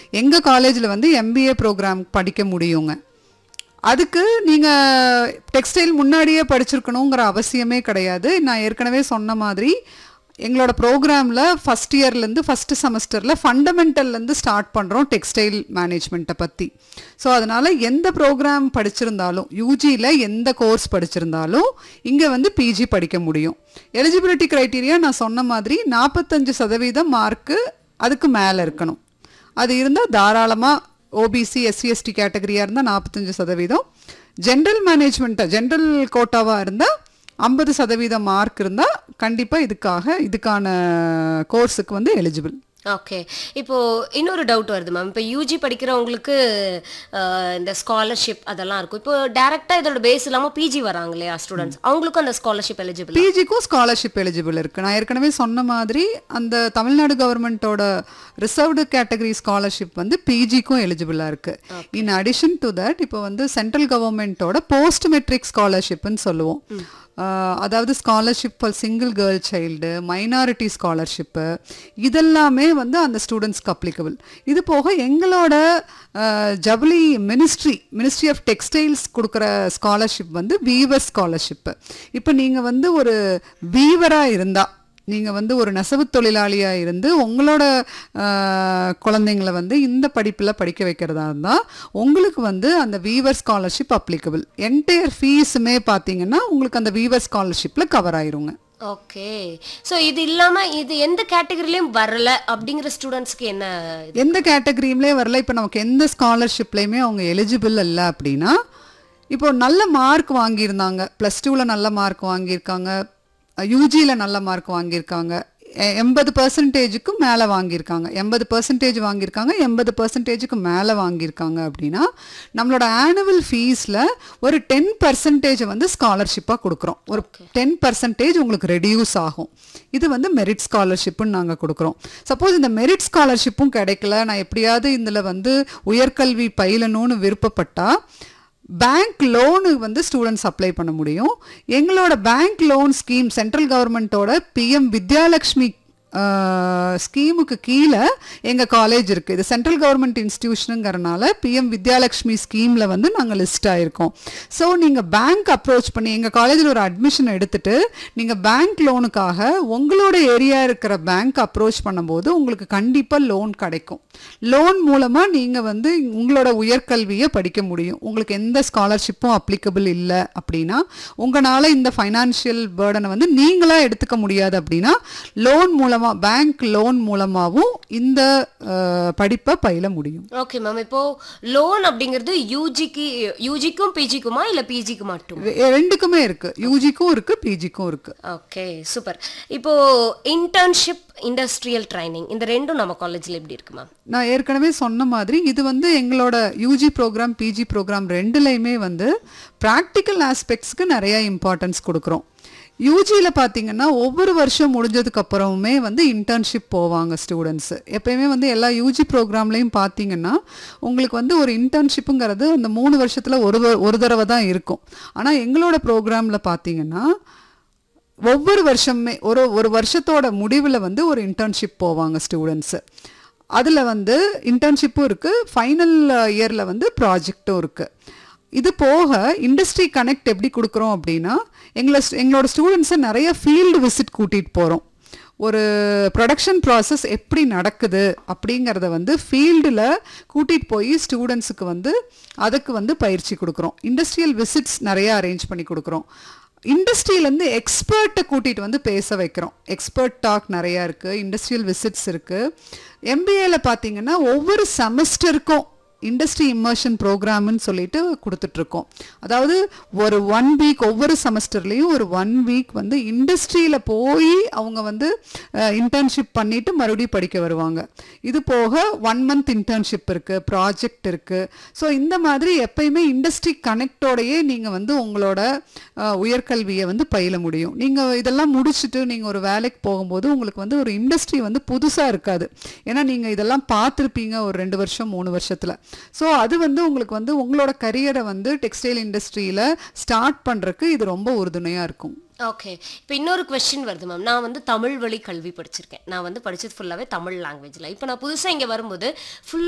எங்கள் காலேஜில் வந்து எம்பிஏ ப்ரோக்ராம் படிக்க முடியுங்க அதுக்கு நீங்கள் டெக்ஸ்டைல் முன்னாடியே படிச்சிருக்கணுங்கிற அவசியமே கிடையாது நான் ஏற்கனவே சொன்ன மாதிரி எங்களோட ப்ரோக்ராமில் ஃபஸ்ட் இயர்லேருந்து ஃபஸ்ட்டு செமஸ்டரில் ஃபண்டமெண்டல்லேருந்து ஸ்டார்ட் பண்ணுறோம் டெக்ஸ்டைல் மேனேஜ்மெண்ட்டை பற்றி ஸோ அதனால் எந்த ப்ரோக்ராம் படிச்சிருந்தாலும் யூஜியில் எந்த கோர்ஸ் படிச்சிருந்தாலும் இங்கே வந்து பிஜி படிக்க முடியும் எலிஜிபிலிட்டி க்ரைட்டீரியா நான் சொன்ன மாதிரி நாற்பத்தஞ்சு சதவீதம் மார்க்கு அதுக்கு மேலே இருக்கணும் அது இருந்தால் தாராளமாக ஓபிசி எஸ்சி எஸ்டி கேட்டகரியாக இருந்தால் நாற்பத்தஞ்சு சதவீதம் ஜென்ரல் மேனேஜ்மெண்ட்டை ஜென்ரல் கோட்டாவாக இருந்தால் ஐம்பது சதவீதம் மார்க் இருந்தால் கண்டிப்பாக இதுக்காக இதுக்கான கோர்ஸுக்கு வந்து எலிஜிபிள் ஓகே இப்போ இன்னொரு டவுட் வருது மேம் இப்போ யூஜி படிக்கிறவங்களுக்கு அஹ், இந்த ஸ்காலர்ஷிப் அதெல்லாம் இருக்கும் இப்போ டைரக்டா இதோட பேஸ் இல்லாம பிஜி வராங்க இல்லையா ஸ்டூடெண்ட்ஸ் அவங்களுக்கும் அந்த ஸ்காலர்ஷிப் எலிஜிபிள் பிஜிக்கும் ஸ்காலர்ஷிப் எலிஜிபிள் இருக்குது நான் ஏற்கனவே சொன்ன மாதிரி அந்த தமிழ்நாடு கவர்மெண்ட்டோட ரிசர்வ்டு கேட்டகரி ஸ்காலர்ஷிப் வந்து பிஜிக்கும் எலிஜிபிளாக இருக்குது இன் அடிஷன் டு தட் இப்போ வந்து சென்ட்ரல் கவர்மெண்ட்டோட போஸ்ட் மெட்ரிக் ஸ்காலர்ஷிப்னு சொல்லுவோம் ஆஹ் அதாவது scholarship for single girl child minority scholarship இதெல்லாமே வந்து அந்த ஸ்டூடெண்ட்ஸ்க்கு அப்ளிகபிள் இது போக எங்களோட ஆஹ் ஜவுளி மினிஸ்ட்ரி மினிஸ்ட்ரி ஆஃப் டெக்ஸ்டைல்ஸ் கொடுக்குற ஸ்காலர்ஷிப் வந்து வீவர் ஸ்காலர்ஷிப்பு இப்போ நீங்கள் வந்து ஒரு வீவராக இருந்தால் நீங்கள் வந்து ஒரு நெசவு தொழிலாளியாக இருந்து உங்களோட ஆஹ், குழந்தைங்கள வந்து இந்த படிப்பில் படிக்க வைக்கிறதா இருந்தால் உங்களுக்கு வந்து அந்த வீவர் ஸ்காலர்ஷிப் அப்ளிகபிள் என்டையர் ஃபீஸுமே பார்த்தீங்கன்னா உங்களுக்கு அந்த வீவர் ஸ்காலர்ஷிப்பில் கவர் ஆயிருங்க ஓகே ஸோ இது இல்லாம இது எந்த கேட்டகரிலையும் வரல அப்படிங்கிற ஸ்டூடெண்ட்ஸ்க்கு என்ன இது? எந்த கேட்டகரியுமே வரல இப்போ நமக்கு எந்த ஸ்காலர்ஷிப்லேயுமே அவங்க எலிஜிபிள் இல்லை அப்படின்னா இப்போ நல்ல மார்க் வாங்கியிருந்தாங்க ப்ளஸ் டூவில் நல்ல மார்க் வாங்கியிருக்காங்க யூஜியில் நல்ல மார்க் வாங்கியிருக்காங்க எ- எண்பது பர்சன்டேஜுக்கு மேலே வாங்கியிருக்காங்க எண்பது பர்சன்டேஜ் வாங்கியிருக்காங்க எண்பது பர்சன்டேஜுக்கு மேலே வாங்கியிருக்காங்க அப்படின்னா நம்மளோட ஆனுவல் ஃபீஸில் ஒரு டென் பர்சன்டேஜை வந்து ஸ்காலர்ஷிப்பாக கொடுக்குறோம் ஒரு டென் பர்சன்டேஜ் உங்களுக்கு ரெடியூஸ் ஆகும் இது வந்து மெரிட் ஸ்காலர்ஷிப்புன்னு நாங்கள் கொடுக்குறோம் சப்போஸ் இந்த மெரிட் ஸ்காலர்ஷிப்பும் கிடைக்கல நான் எப்படியாவது இதில் வந்து உயர்கல்வி பயிலணும்னு விருப்பப்பட்டா பேங்க் லோனு வந்து ஸ்டூடெண்ட்ஸ் அப்ளை பண்ண முடியும் எங்களோட பேங்க் லோன் ஸ்கீம் சென்ட்ரல் கவர்மெண்ட்டோட பிஎம் வித்யாலக்ஷ்மி ஸ்கீமுக்கு கீழே எங்கள் காலேஜ் இருக்குது இது சென்ட்ரல் கவர்மெண்ட் இன்ஸ்டிடியூஷனுங்கிறனால பிஎம் வித்யாலக்ஷ்மி ஸ்கீமில் வந்து நாங்கள் லிஸ்ட் ஆயிருக்கோம் ஸோ நீங்கள் பேங்க் அப்ரோச் பண்ணி எங்கள் காலேஜில் ஒரு அட்மிஷன் எடுத்துட்டு நீங்கள் பேங்க் லோனுக்காக உங்களோட ஏரியா இருக்கிற பேங்க் அப்ரோச் பண்ணும்போது உங்களுக்கு கண்டிப்பாக லோன் கிடைக்கும் லோன் மூலமாக நீங்கள் வந்து உங்களோட உயர்கல்வியை படிக்க முடியும் உங்களுக்கு எந்த ஸ்காலர்ஷிப்பும் அப்ளிகபிள் இல்லை அப்படின்னா உங்களால் இந்த ஃபைனான்ஷியல் பேர்டனை வந்து நீங்களாக எடுத்துக்க முடியாது அப்படின்னா லோன் மூலமாக பேங்க் லோன் மூலமாகவும் இந்த அஹ், படிப்பை பயில முடியும் ஓகே மேம் இப்போ லோன் அப்படிங்கிறது யூஜிக்கு யூஜிக்கும் பிஜிக்குமா இல்ல பிஜிக்கு மட்டும் ரெ- ரெண்டுக்குமே இருக்கு யூஜிக்கும் இருக்கு பிஜிக்கும் இருக்கு ஓகே சூப்பர் இப்போ இன்டர்ன்ஷிப் இண்டஸ்ட்ரியல் ட்ரைனிங் இந்த ரெண்டும் நம்ம காலேஜ்ல எப்படி இருக்கு மேம் நான் ஏற்கனவே சொன்ன மாதிரி இது வந்து எங்களோட யூஜி ப்ரோக்ராம் பிஜி ப்ரோக்ராம் ரெண்டுலையுமே வந்து ப்ராக்டிக்கல் ஆஸ்பெக்ட்ஸ்க்கு நிறைய இம்பார்ட்டன்ஸ் கொடுக்குறோம் யூஜியில் பார்த்தீங்கன்னா ஒவ்வொரு வருஷம் முடிஞ்சதுக்கு அப்புறமுமே வந்து இன்டர்ன்ஷிப் போவாங்க ஸ்டூடெண்ட்ஸு எப்பயுமே வந்து எல்லா யூஜி ப்ரோக்ராம்லேயும் பார்த்தீங்கன்னா உங்களுக்கு வந்து ஒரு இன்டர்ன்ஷிப்புங்கிறது அந்த மூணு வருஷத்தில் ஒரு வ- ஒரு தடவை தான் இருக்கும் ஆனால் எங்களோட ப்ரோக்ராமில் பார்த்தீங்கன்னா ஒவ்வொரு வருஷமே ஒரு ஒரு வருஷத்தோட முடிவில் வந்து ஒரு இன்டர்ன்ஷிப் போவாங்க ஸ்டூடெண்ட்ஸு அதில் வந்து இன்டர்ன்ஷிப்பும் இருக்குது ஃபைனல் இயரில் வந்து ப்ராஜெக்டும் இருக்குது இது போக இண்டஸ்ட்ரி கனெக்ட் எப்படி கொடுக்குறோம் அப்படின்னா எங்களை எங்களோட ஸ்டூடெண்ட்ஸை நிறைய ஃபீல்டு விசிட் கூட்டிகிட்டு போகிறோம் ஒரு ப்ரொடக்ஷன் ப்ராசஸ் எப்படி நடக்குது அப்படிங்கிறத வந்து ஃபீல்டில் கூட்டிகிட்டு போய் ஸ்டூடெண்ட்ஸுக்கு வந்து அதுக்கு வந்து பயிற்சி கொடுக்குறோம் இண்டஸ்ட்ரியல் விசிட்ஸ் நிறைய அரேஞ்ச் பண்ணி கொடுக்குறோம் இண்டஸ்ட்ரியிலேருந்து எக்ஸ்பர்ட்டை கூட்டிகிட்டு வந்து பேச வைக்கிறோம் எக்ஸ்பர்ட் டாக் நிறையா இருக்குது இண்டஸ்ட்ரியல் விசிட்ஸ் இருக்குது எம்பிஏல பார்த்தீங்கன்னா ஒவ்வொரு செமஸ்டருக்கும் இண்டஸ்ட்ரி இம்மர்ஷன் ப்ரோக்ராம்னு சொல்லிட்டு கொடுத்துட்ருக்கோம் அதாவது ஒரு ஒன் வீக் ஒவ்வொரு செமஸ்டர்லேயும் ஒரு ஒன் வீக் வந்து இண்டஸ்ட்ரியில் போய் அவங்க வந்து இன்டர்ன்ஷிப் பண்ணிட்டு மறுபடியும் படிக்க வருவாங்க இது போக ஒன் மந்த் இன்டர்ன்ஷிப் இருக்குது ப்ராஜெக்ட் இருக்குது ஸோ இந்த மாதிரி எப்பயுமே இண்டஸ்ட்ரி கனெக்டோடையே நீங்கள் வந்து உங்களோட அஹ், உயர்கல்வியை வந்து பயில முடியும் நீங்கள் இதெல்லாம் முடிச்சுட்டு நீங்கள் ஒரு வேலைக்கு போகும்போது உங்களுக்கு வந்து ஒரு இண்டஸ்ட்ரி வந்து புதுசாக இருக்காது ஏன்னா நீங்கள் இதெல்லாம் பார்த்துருப்பீங்க ஒரு ரெண்டு வருஷம் மூணு வருஷத்தில் ஸோ அது வந்து உங்களுக்கு வந்து உங்களோட கரியரை வந்து டெக்ஸ்டைல் இண்டஸ்ட்ரியில் ஸ்டார்ட் பண்ணுறதுக்கு இது ரொம்ப உறுதுணையாக இருக்கும் ஓகே இப்போ இன்னொரு கொஸ்டின் வருது மேம் நான் வந்து தமிழ் வழி கல்வி படிச்சிருக்கேன் நான் வந்து படிச்சது ஃபுல்லாகவே தமிழ் லாங்குவேஜில் இப்போ நான் புதுசாக இங்கே வரும்போது ஃபுல்